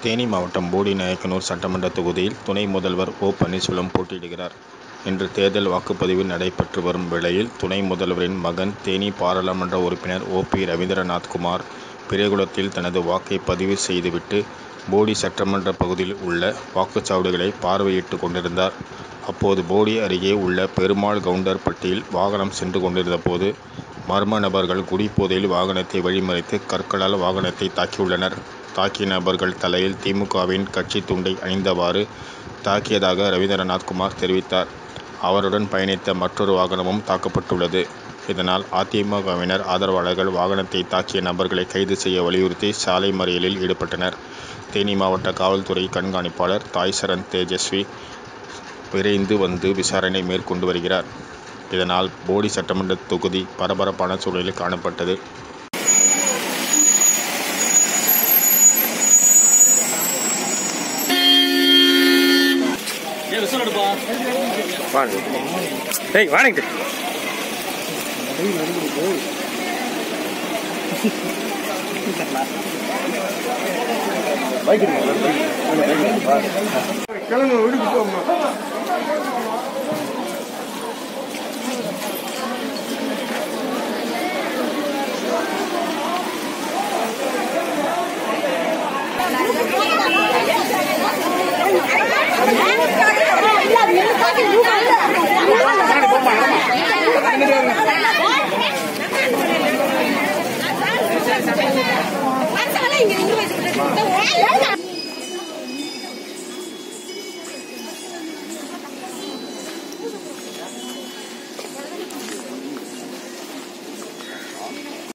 தேனி மாவட்டம் போடிநாயக்கனூர் சட்டமன்ற தொகுதியில் துணை முதல்வர் ஓ பன்னீர்செல்வம் போட்டியிடுகிறார். இன்று தேர்தல் வாக்குப்பதிவு நடைபெற்று வரும் வேளையில் துணை முதல்வரின் மகன் தேனி பாராளுமன்ற உறுப்பினர் ஓ. பி. ரவீந்திரநாத்குமார் பெரியகுளத்தில் தனது வாக்கை பதிவு செய்துவிட்டு போடி சட்டமன்ற பகுதியில் உள்ள வாக்குச்சாவடிகளை பார்வையிட்டுக் கொண்டிருந்தார். அப்போது போடி அருகே உள்ள பெருமாள் கவுண்டர்பட்டியில் வாகனம் சென்று கொண்டிருந்தபோது மர்ம நபர்கள் குடிபோதையில் வாகனத்தை வழிமறித்து கற்களால் வாகனத்தை தாக்கியுள்ளனர். தாக்கிய நபர்கள் தலையில் தி. மு. க.வின் கட்சித் துண்டை அணிந்தவாறு தாக்கியதாக ரவீந்திரநாத்குமார் தெரிவித்தார். அவருடன் பயணித்த மற்றொரு வாகனமும் தாக்கப்பட்டுள்ளது. இதனால் அ. தி. மு. க.வினர் ஆதரவாளர்கள் வாகனத்தை தாக்கிய நபர்களை கைது செய்ய வலியுறுத்தி சாலை மறியலில் ஈடுபட்டனர். தேனி மாவட்ட காவல்துறை கண்காணிப்பாளர் தாய்சரண் தேஜஸ்வி விரைந்து வந்து விசாரணை மேற்கொண்டு வருகிறார். இதனால் போடி சட்டமன்ற தொகுதி பரபரப்பான சூழலில் காணப்பட்டது. டேய் வாடங்க கிளம்பு வீட்டுக்கு போமா இங்க இங்க வச்சுக்கிட்டு